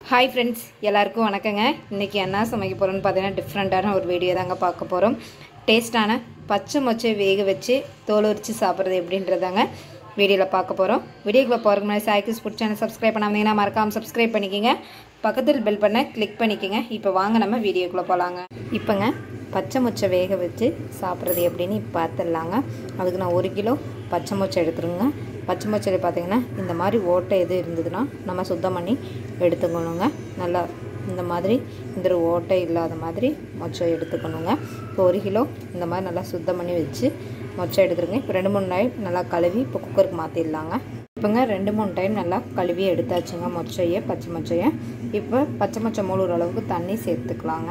hi friends எல்லாருக்கும் வணக்கங்க இன்றைக்கி என்ன சமைக்க போகிறோன்னு பார்த்தீங்கன்னா டிஃப்ரெண்ட்டான ஒரு வீடியோ தாங்க பார்க்க போகிறோம் டேஸ்ட்டான பச்சை மொச்சை வேக வச்சு தோல் உரிச்சு சாப்பிட்றது எப்படின்றதாங்க வீடியோவில் பார்க்க போகிறோம் வீடியோக்குள்ள போகிறதுக்கு முன்னாடி சாய்க்கிஸ் ஃபுட் சேனல் சப்ஸ்கிரைப் பண்ணாமீங்கன்னா மறக்காமல் சப்ஸ்கிரைப் பண்ணிக்கோங்க பக்கத்தில் பெல் பண்ண கிளிக் பண்ணிக்கோங்க இப்போ வாங்க நம்ம வீடியோக்குள்ளே போகலாங்க இப்போங்க பச்சை மொச்சை வேக வச்சு சாப்பிட்றது எப்படின்னு இப்போ பார்த்துடலாங்க அதுக்கு நான் ஒரு கிலோ பச்சை மொச்சை எடுத்துருங்க பச்சை மொச்சையில் பார்த்தீங்கன்னா இந்த மாதிரி ஓட்டை எது இருந்ததுன்னா நம்ம சுத்தம் பண்ணி எடுத்துக்கணுங்க நல்லா இந்த மாதிரி இந்த ஒரு ஓட்டை இல்லாத மாதிரி மொச்சை எடுத்துக்கணுங்க இப்போ ஒரு கிலோ இந்த மாதிரி நல்லா சுத்தம் பண்ணி வச்சு மொச்சை எடுத்துருங்க இப்போ ரெண்டு மூணு டைம் நல்லா கழுவி இப்போ குக்கருக்கு மாற்றிடலாங்க இப்போங்க ரெண்டு மூணு டைம் நல்லா கழுவி எடுத்தாச்சுங்க மொச்சையை பச்சை மொச்சையை இப்போ பச்சை மொச்சை மூழ்கிற அளவுக்கு தண்ணி சேர்த்துக்கலாங்க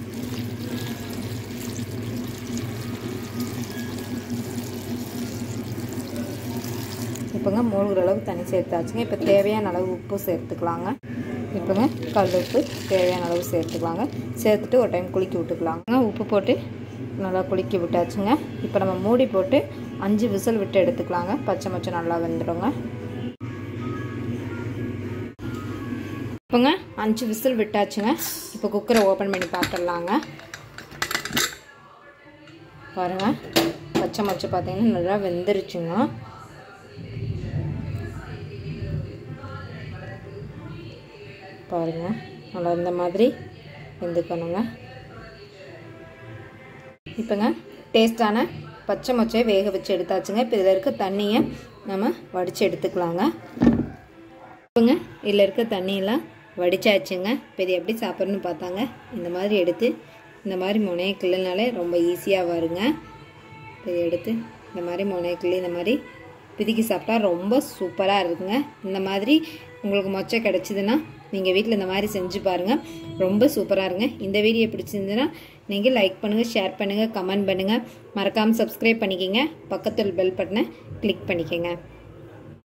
இப்போங்க மூழ்கிற அளவுக்கு தண்ணி சேர்த்தாச்சுங்க இப்போ தேவையான அளவு உப்பு சேர்த்துக்கலாங்க இப்போங்க கல் உப்பு தேவையான அளவு சேர்த்துக்கலாங்க சேர்த்துட்டு ஒரு டைம் குலுக்கி விட்டுக்கலாங்க உப்பு போட்டு நல்லா குலுக்கி விட்டாச்சுங்க இப்போ நம்ம மூடி போட்டு அஞ்சு விசில் விட்டு எடுத்துக்கலாங்க பச்சை மச்சை நல்லா வெந்துடுங்க இப்போங்க அஞ்சு விசில் விட்டாச்சுங்க இப்போ குக்கரை ஓப்பன் பண்ணி பார்த்துடலாங்க பாருங்கள் பச்சை மச்சை பார்த்தீங்கன்னா நல்லா வெந்துருச்சுங்க பாருங்கள் நல்லா இந்த மாதிரி வெந்துக்கணுங்க இப்போங்க டேஸ்டான பச்சை மொச்சையை வேக வச்சு எடுத்தாச்சுங்க இப்போ இதில் இருக்க தண்ணியை நம்ம வடித்து எடுத்துக்கலாங்க இப்போங்க இதில் இருக்க தண்ணியெல்லாம் வடிச்சாச்சுங்க இப்போ இது எப்படி சாப்பிட்றன்னு பார்த்தாங்க இந்த மாதிரி எடுத்து இந்த மாதிரி முனையை கிள்ளினாலே ரொம்ப ஈஸியாக வருங்க இப்போ இதை எடுத்து இந்த மாதிரி முனையை கிள்ளி இந்த மாதிரி பிதுக்கி சாப்பிட்டா ரொம்ப சூப்பராக இருக்குங்க இந்த மாதிரி உங்களுக்கு மொச்சை கிடச்சிதுன்னா நீங்கள் வீட்டில் இந்த மாதிரி செஞ்சு பாருங்கள் ரொம்ப சூப்பராக இருங்க இந்த வீடியோ பிடிச்சிருந்துன்னா நீங்கள் லைக் பண்ணுங்கள் ஷேர் பண்ணுங்கள் கமெண்ட் பண்ணுங்கள் மறக்காமல் சப்ஸ்கிரைப் பண்ணிக்கோங்க பக்கத்தில் பெல் பட்டனை கிளிக் பண்ணிக்கோங்க